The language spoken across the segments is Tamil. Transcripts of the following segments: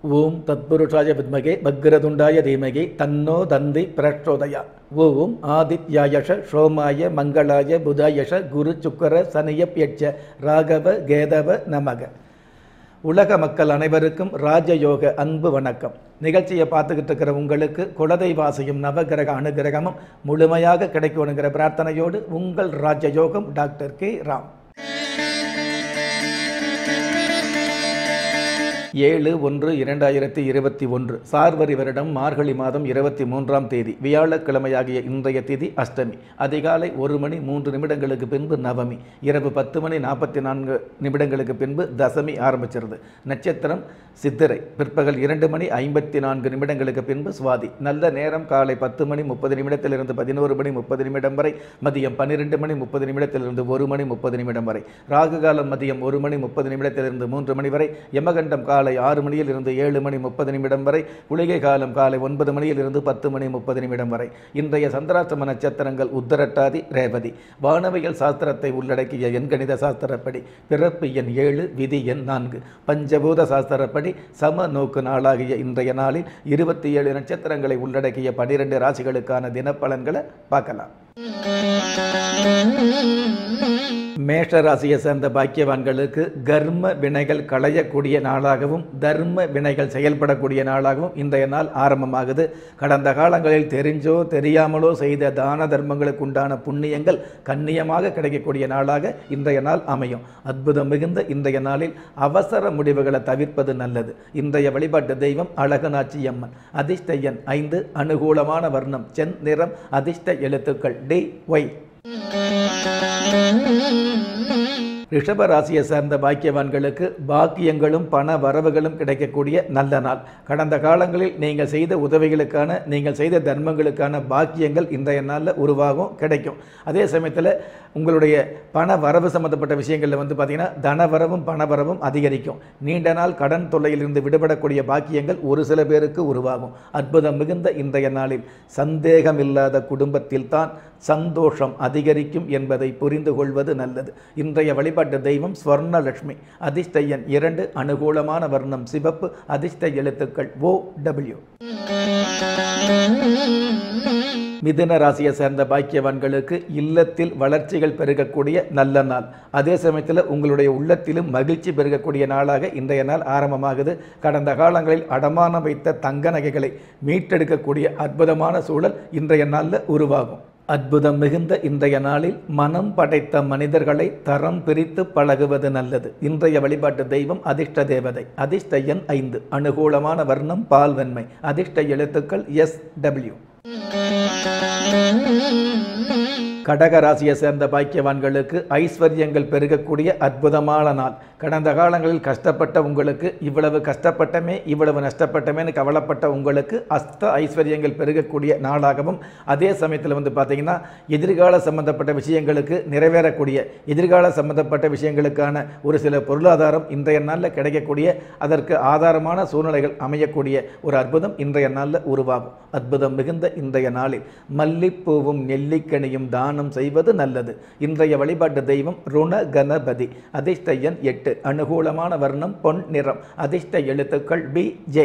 ஓம் தத்புருஷாய வித்மகே பக்ரதுண்டாய தீமகே தன்னோ தந்தி பிரச்சோதயா ஓம் ஆதித்யாயஷ சோமாய மங்களாய புதாயஷ குரு சுக்கர சனியப்யட்ச ராகவ கேதவ நமக உலக மக்கள் அனைவருக்கும் ராஜயோக அன்பு வணக்கம் நிகழ்ச்சியை பார்த்துக்கிட்டு இருக்கிற உங்களுக்கு குலதெய்வாசையும் நவகிரக அனுகிரகமும் முழுமையாக கிடைக்கணுங்கிற பிரார்த்தனையோடு உங்கள் ராஜயோகம் டாக்டர் கே ராம் ஏழு ஒன்று இரண்டாயிரத்தி இருபத்தி ஒன்று சார்வரி வருடம் மார்கழி மாதம் இருபத்தி மூன்றாம் தேதி வியாழக்கிழமையாகிய இன்றைய திதி அஷ்டமி அதிகாலை ஒரு மணி மூன்று நிமிடங்களுக்கு பின்பு நவமி இரவு பத்து மணி நாற்பத்தி நான்கு நிமிடங்களுக்கு பின்பு தசமி ஆரம்பிச்சிருது நட்சத்திரம் சித்திரை பிற்பகல் இரண்டு மணி ஐம்பத்தி நான்கு நிமிடங்களுக்கு பின்பு சுவாதி நல்ல நேரம் காலை பத்து மணி முப்பது நிமிடத்திலிருந்து பதினோரு மணி முப்பது நிமிடம் வரை மதியம் பன்னிரெண்டு மணி முப்பது நிமிடத்திலிருந்து ஒரு மணி முப்பது நிமிடம் வரை ராகு காலம் மதியம் ஒரு மணி முப்பது நிமிடத்திலிருந்து மூன்று மணி வரை யமகண்டம் காலை ஆறு மணியில் இருந்து ஏழு மணி முப்பது நிமிடம் வரை குளிகை காலம் காலை ஒன்பது மணியில் இருந்து பத்து மணி முப்பது நிமிடம் வரை இன்றைய சந்திராஷ்டம நட்சத்திரங்கள் உத்தரட்டாதி ரேவதி வானவியல் சாஸ்திரத்தை உள்ளடக்கிய எண்கணித சாஸ்திரப்படி பிறப்பு எண் ஏழு விதி எண் நான்கு பஞ்சபூத சாஸ்திரப்படி சம நோக்கு நாளாகிய இன்றைய நாளில் இருபத்தி ஏழு நட்சத்திரங்களை உள்ளடக்கிய பனிரெண்டு ராசிகளுக்கான தினப்பலன்களை பார்க்கலாம் மேஷ ராசியை சேர்ந்த பாக்கியவான்களுக்கு கர்ம வினைகள் களையக்கூடிய நாளாகவும் தர்ம வினைகள் செயல்படக்கூடிய நாளாகவும் இன்றைய நாள் ஆரம்பமாகுது கடந்த காலங்களில் தெரிஞ்சோ தெரியாமலோ செய்த தான தர்மங்களுக்கு உண்டான புண்ணியங்கள் கண்ணியமாக கிடைக்கக்கூடிய நாளாக இன்றைய நாள் அமையும் அற்புதம் மிகுந்த இன்றைய நாளில் அவசர முடிவுகளை தவிர்ப்பது நல்லது இன்றைய வழிபாட்டு தெய்வம் அழகநாச்சி அம்மன் அதிர்ஷ்ட எண் ஐந்து அனுகூலமான வர்ணம் சென் நிறம் அதிர்ஷ்ட எழுத்துக்கள் டி ஒய் ரிஷப ராசியை சேர்ந்த பாக்கியவான்களுக்கு பாக்கியங்களும் பண வரவுகளும் கிடைக்கக்கூடிய நல்ல நாள் கடந்த காலங்களில் நீங்கள் செய்த உதவிகளுக்கான நீங்கள் செய்த தர்மங்களுக்கான பாக்கியங்கள் இன்றைய நாளில் உருவாகும் கிடைக்கும் அதே சமயத்தில் உங்களுடைய பண வரவு சம்பந்தப்பட்ட விஷயங்களில் வந்து பார்த்திங்கன்னா தனவரவும் பணவரவும் அதிகரிக்கும் நீண்ட நாள் கடன் தொல்லையிலிருந்து விடுபடக்கூடிய பாக்கியங்கள் ஒரு சில பேருக்கு உருவாகும் அற்புதம் மிகுந்த இன்றைய நாளில் சந்தேகமில்லாத குடும்பத்தில் தான் சந்தோஷம் அதிகரிக்கும் என்பதை புரிந்து கொள்வது நல்லது இன்றைய வழிபாட்டு தெய்வம் ஸ்வர்ணலட்சுமி அதிர்ஷ்ட எண் இரண்டு அனுகூலமான வர்ணம் சிவப்பு அதிர்ஷ்ட எழுத்துக்கள் ஓ டபிள்யூ மிதுன ராசியை சேர்ந்த பாக்கியவான்களுக்கு இல்லத்தில் வளர்ச்சிகள் பெருகக்கூடிய நல்ல நாள் அதே சமயத்தில் உங்களுடைய உள்ளத்திலும் மகிழ்ச்சி பெருகக்கூடிய நாளாக இன்றைய நாள் ஆரம்பமாகுது கடந்த காலங்களில் அடமானம் வைத்த தங்க நகைகளை மீட்டெடுக்கக்கூடிய அற்புதமான சூழல் இன்றைய நாளில் உருவாகும் அற்புதம் மிகுந்த இன்றைய நாளில் மனம் படைத்த மனிதர்களை தரம் பிரித்து பழகுவது நல்லது இன்றைய வழிபாட்டு தெய்வம் அதிர்ஷ்ட தேவதை அதிர்ஷ்ட எண் ஐந்து அனுகூலமான வர்ணம் பால் வெண்மை அதிர்ஷ்ட எழுத்துக்கள் எஸ் டபிள்யூ கடக ராசியை சேர்ந்த பாக்கியவான்களுக்கு ஐஸ்வர்யங்கள் பெருகக்கூடிய அற்புதமான நாள் கடந்த காலங்களில் கஷ்டப்பட்ட உங்களுக்கு இவ்வளவு கஷ்டப்பட்டமே இவ்வளவு நஷ்டப்பட்டமேன்னு கவலைப்பட்ட உங்களுக்கு அஸ்த ஐஸ்வர்யங்கள் பெருகக்கூடிய நாளாகவும் அதே சமயத்தில் வந்து பார்த்தீங்கன்னா எதிர்கால சம்பந்தப்பட்ட விஷயங்களுக்கு நிறைவேறக்கூடிய எதிர்கால சம்பந்தப்பட்ட விஷயங்களுக்கான ஒரு சில பொருளாதாரம் இன்றைய நாளில் கிடைக்கக்கூடிய அதற்கு ஆதாரமான சூழ்நிலைகள் அமையக்கூடிய ஒரு அற்புதம் இன்றைய நாளில் உருவாகும் அற்புதம் மிகுந்த இன்றைய நாளில் மல்லிப்பூவும் நெல்லிக்கனியும் தானம் செய்வது நல்லது இன்றைய வழிபாட்டு தெய்வம் ருண கணபதி அதிர்ஷ்ட எண் எட்டு அனுகூலமான வர்ணம் பொன் நிறம் அதிர்ஷ்ட எழுத்துக்கள் பி ஜே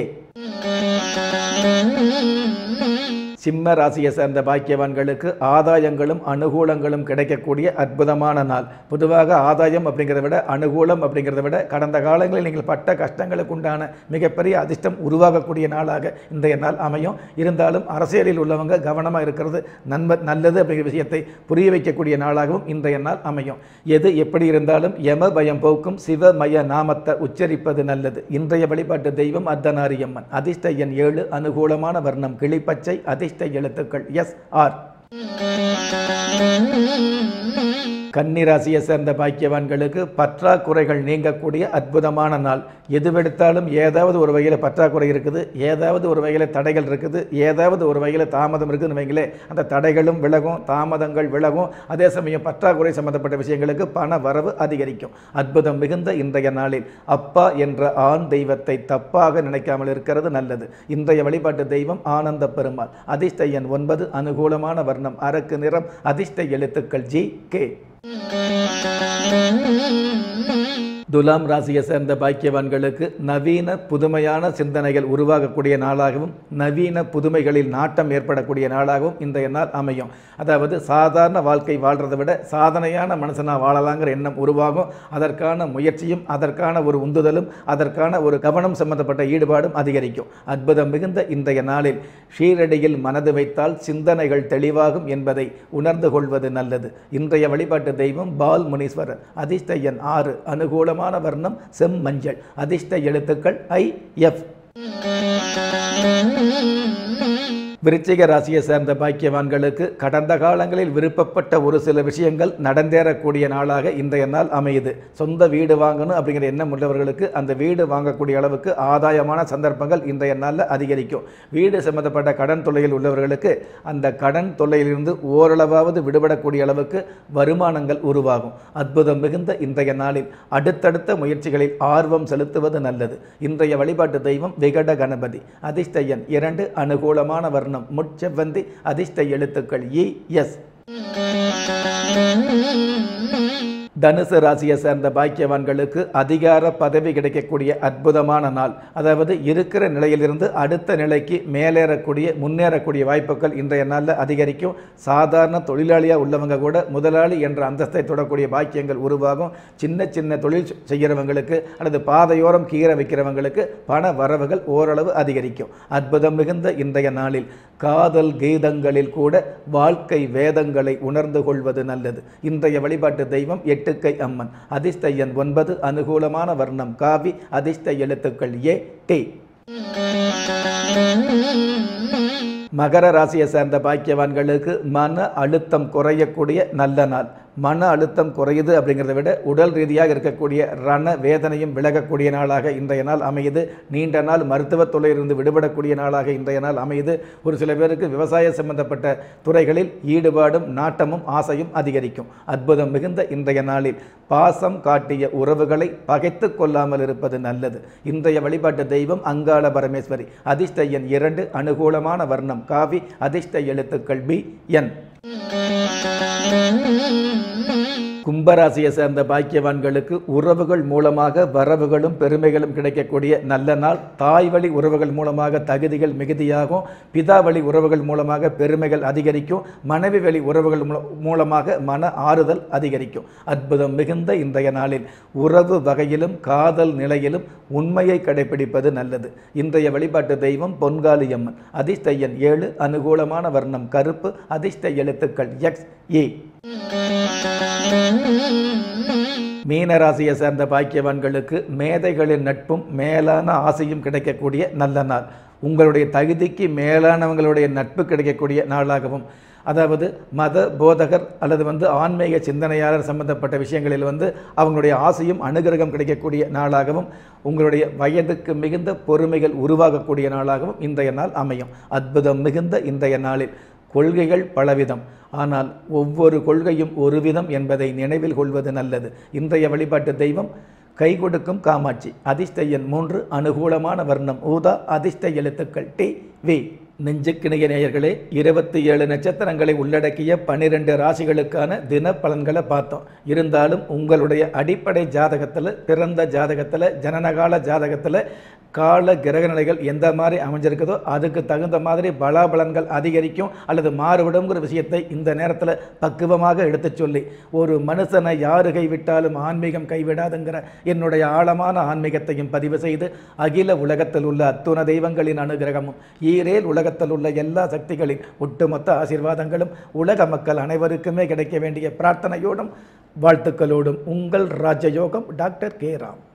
சிம்ம ராசியை சேர்ந்த பாக்கியவான்களுக்கு ஆதாயங்களும் அனுகூலங்களும் கிடைக்கக்கூடிய அற்புதமான நாள் பொதுவாக ஆதாயம் அப்படிங்கிறத விட அனுகூலம் அப்படிங்கிறத விட கடந்த காலங்களில் நீங்கள் பட்ட கஷ்டங்களுக்கு உண்டான மிகப்பெரிய அதிர்ஷ்டம் உருவாகக்கூடிய நாளாக இன்றைய நாள் அமையும் இருந்தாலும் அரசியலில் உள்ளவங்க கவனமாக இருக்கிறது நன்ம நல்லது அப்படிங்கிற விஷயத்தை புரிய வைக்கக்கூடிய நாளாகவும் இன்றைய நாள் அமையும் எது எப்படி இருந்தாலும் யம பயம் போக்கும் சிவமய நாமத்தை உச்சரிப்பது நல்லது இன்றைய வழிபாட்டு தெய்வம் அர்த்தநாரியம்மன் அதிர்ஷ்ட எண் ஏழு அனுகூலமான வர்ணம் கிளிப்பச்சை அதிர்ஷ்ட எழுத்துக்கள் எஸ் ஆர் கன்னிராசியை சேர்ந்த பாக்கியவான்களுக்கு பற்றாக்குறைகள் நீங்கக்கூடிய அற்புதமான நாள் எதுவெடுத்தாலும் ஏதாவது ஒரு வகையில் பற்றாக்குறை இருக்குது ஏதாவது ஒரு வகையில் தடைகள் இருக்குது ஏதாவது ஒரு வகையில் தாமதம் இருக்குதுன்னு வைங்களே அந்த தடைகளும் விலகும் தாமதங்கள் விலகும் அதே சமயம் பற்றாக்குறை சம்பந்தப்பட்ட விஷயங்களுக்கு பண வரவு அதிகரிக்கும் அற்புதம் மிகுந்த இன்றைய நாளில் அப்பா என்ற ஆண் தெய்வத்தை தப்பாக நினைக்காமல் இருக்கிறது நல்லது இன்றைய வழிபாட்டு தெய்வம் ஆனந்த பெருமாள் அதிர்ஷ்ட எண் ஒன்பது அனுகூலமான வர்ணம் அரக்கு நிறம் அதிர்ஷ்ட எழுத்துக்கள் ஜி கே துலாம் ராசியை சேர்ந்த பாக்கியவான்களுக்கு நவீன புதுமையான சிந்தனைகள் உருவாகக்கூடிய நாளாகவும் நவீன புதுமைகளில் நாட்டம் ஏற்படக்கூடிய நாளாகவும் இன்றைய நாள் அமையும் அதாவது சாதாரண வாழ்க்கை வாழ்றதை விட சாதனையான மனுஷனாக வாழலாங்கிற எண்ணம் உருவாகும் அதற்கான முயற்சியும் அதற்கான ஒரு உந்துதலும் அதற்கான ஒரு கவனம் சம்பந்தப்பட்ட ஈடுபாடும் அதிகரிக்கும் அற்புதம் மிகுந்த இன்றைய நாளில் ஷீரடியில் மனது வைத்தால் சிந்தனைகள் தெளிவாகும் என்பதை உணர்ந்து கொள்வது நல்லது இன்றைய வழிபாட்டு தெய்வம் பால் முனீஸ்வரர் அதிர்ஷ்ட எண் ஆறு அனுகூலமான வர்ணம் செம்மஞ்சள் அதிர்ஷ்ட எழுத்துக்கள் ஐ எஃப் விருச்சிக ராசியை சேர்ந்த பாக்கியவான்களுக்கு கடந்த காலங்களில் விருப்பப்பட்ட ஒரு சில விஷயங்கள் நடந்தேறக்கூடிய நாளாக இன்றைய நாள் அமையுது சொந்த வீடு வாங்கணும் அப்படிங்கிற எண்ணம் உள்ளவர்களுக்கு அந்த வீடு வாங்கக்கூடிய அளவுக்கு ஆதாயமான சந்தர்ப்பங்கள் இன்றைய நாளில் அதிகரிக்கும் வீடு சம்பந்தப்பட்ட கடன் தொல்லையில் உள்ளவர்களுக்கு அந்த கடன் தொல்லையிலிருந்து ஓரளவாவது விடுபடக்கூடிய அளவுக்கு வருமானங்கள் உருவாகும் அற்புதம் மிகுந்த இன்றைய நாளில் அடுத்தடுத்த முயற்சிகளில் ஆர்வம் செலுத்துவது நல்லது இன்றைய வழிபாட்டு தெய்வம் விகட கணபதி அதிர்ஷ்ட எண் இரண்டு அனுகூலமான வர்ணம் முட்செவ்வந்தி அதிர்ஷ்ட எழுத்துக்கள் இ எஸ் தனுசு ராசியை சேர்ந்த பாக்கியவான்களுக்கு அதிகார பதவி கிடைக்கக்கூடிய அற்புதமான நாள் அதாவது இருக்கிற நிலையிலிருந்து அடுத்த நிலைக்கு மேலேறக்கூடிய முன்னேறக்கூடிய வாய்ப்புகள் இன்றைய நாளில் அதிகரிக்கும் சாதாரண தொழிலாளியாக உள்ளவங்க கூட முதலாளி என்ற அந்தஸ்தை தொடக்கூடிய பாக்கியங்கள் உருவாகும் சின்ன சின்ன தொழில் செய்கிறவங்களுக்கு அல்லது பாதையோரம் கீரை வைக்கிறவங்களுக்கு பண வரவுகள் ஓரளவு அதிகரிக்கும் அற்புதம் மிகுந்த இன்றைய நாளில் காதல் கீதங்களில் கூட வாழ்க்கை வேதங்களை உணர்ந்து கொள்வது நல்லது இன்றைய வழிபாட்டு தெய்வம் எட்டுக்கை அம்மன் அதிர்ஷ்ட எண் ஒன்பது அனுகூலமான வர்ணம் காவி அதிர்ஷ்ட எழுத்துக்கள் ஏ டி மகர ராசியை சேர்ந்த பாக்கியவான்களுக்கு மன அழுத்தம் குறையக்கூடிய நல்ல நாள் மன அழுத்தம் குறையுது அப்படிங்கிறத விட உடல் ரீதியாக இருக்கக்கூடிய ரண வேதனையும் விலகக்கூடிய நாளாக இன்றைய நாள் அமையுது நீண்ட நாள் மருத்துவத் துறையிலிருந்து விடுபடக்கூடிய நாளாக இன்றைய நாள் அமையுது ஒரு சில பேருக்கு விவசாய சம்பந்தப்பட்ட துறைகளில் ஈடுபாடும் நாட்டமும் ஆசையும் அதிகரிக்கும் அற்புதம் மிகுந்த இன்றைய நாளில் பாசம் காட்டிய உறவுகளை பகைத்து கொள்ளாமல் இருப்பது நல்லது இன்றைய வழிபாட்டு தெய்வம் அங்காள பரமேஸ்வரி அதிர்ஷ்ட எண் இரண்டு அனுகூலமான வர்ணம் காவி அதிர்ஷ்ட எழுத்துக்கள் பி என் கும்பராசியை சேர்ந்த பாக்கியவான்களுக்கு உறவுகள் மூலமாக வரவுகளும் பெருமைகளும் கிடைக்கக்கூடிய நல்ல நாள் தாய் வழி உறவுகள் மூலமாக தகுதிகள் மிகுதியாகும் பிதா வழி உறவுகள் மூலமாக பெருமைகள் அதிகரிக்கும் மனைவி வழி உறவுகள் மூல- மூலமாக மன ஆறுதல் அதிகரிக்கும் அற்புதம் மிகுந்த இன்றைய நாளில் உறவு வகையிலும் காதல் நிலையிலும் உண்மையை கடைபிடிப்பது நல்லது இன்றைய வழிபாட்டு தெய்வம் பொன்காளி அம்மன் அதிர்ஷ்ட எண் ஏழு அனுகூலமான வர்ணம் கருப்பு அதிர்ஷ்ட எழுத்துக்கள் எக்ஸ் ஏ மீனராசியை சேர்ந்த பாக்கியவான்களுக்கு மேதைகளின் நட்பும் மேலான ஆசையும் கிடைக்கக்கூடிய நல்ல நாள் உங்களுடைய தகுதிக்கு மேலானவங்களுடைய நட்பு கிடைக்கக்கூடிய நாளாகவும் அதாவது மத போதகர் அல்லது வந்து ஆன்மீக சிந்தனையாளர் சம்பந்தப்பட்ட விஷயங்களில் வந்து அவங்களுடைய ஆசையும் அனுகிரகம் கிடைக்கக்கூடிய நாளாகவும் உங்களுடைய வயதுக்கு மிகுந்த பொறுமைகள் உருவாகக்கூடிய நாளாகவும் இன்றைய நாள் அமையும் அற்புதம் மிகுந்த இன்றைய நாளில் கொள்கைகள் பலவிதம் ஆனால் ஒவ்வொரு கொள்கையும் ஒரு விதம் என்பதை நினைவில் கொள்வது நல்லது இன்றைய வழிபாட்டு தெய்வம் கை கொடுக்கும் காமாட்சி அதிர்ஷ்ட எண் மூன்று அனுகூலமான வர்ணம் ஊதா அதிர்ஷ்ட எழுத்துக்கள் டி வி நெஞ்சுக்கிணைய நேயர்களே இருபத்தி ஏழு நட்சத்திரங்களை உள்ளடக்கிய பன்னிரெண்டு ராசிகளுக்கான தின பலன்களை பார்த்தோம் இருந்தாலும் உங்களுடைய அடிப்படை ஜாதகத்தில் பிறந்த ஜாதகத்தில் ஜனனகால ஜாதகத்தில் கால கிரக நிலைகள் எந்த மாதிரி அமைஞ்சிருக்குதோ அதுக்கு தகுந்த மாதிரி பலாபலன்கள் அதிகரிக்கும் அல்லது மாறுபடுங்கிற விஷயத்தை இந்த நேரத்தில் பக்குவமாக எடுத்துச் சொல்லி ஒரு மனுஷனை யாரு கைவிட்டாலும் ஆன்மீகம் கைவிடாதுங்கிற என்னுடைய ஆழமான ஆன்மீகத்தையும் பதிவு செய்து அகில உலகத்தில் உள்ள அத்துண தெய்வங்களின் அனுகிரகமும் ஈரேல் உலகத்தில் உள்ள எல்லா சக்திகளின் ஒட்டுமொத்த ஆசீர்வாதங்களும் உலக மக்கள் அனைவருக்குமே கிடைக்க வேண்டிய பிரார்த்தனையோடும் வாழ்த்துக்களோடும் உங்கள் ராஜயோகம் டாக்டர் கே ராம்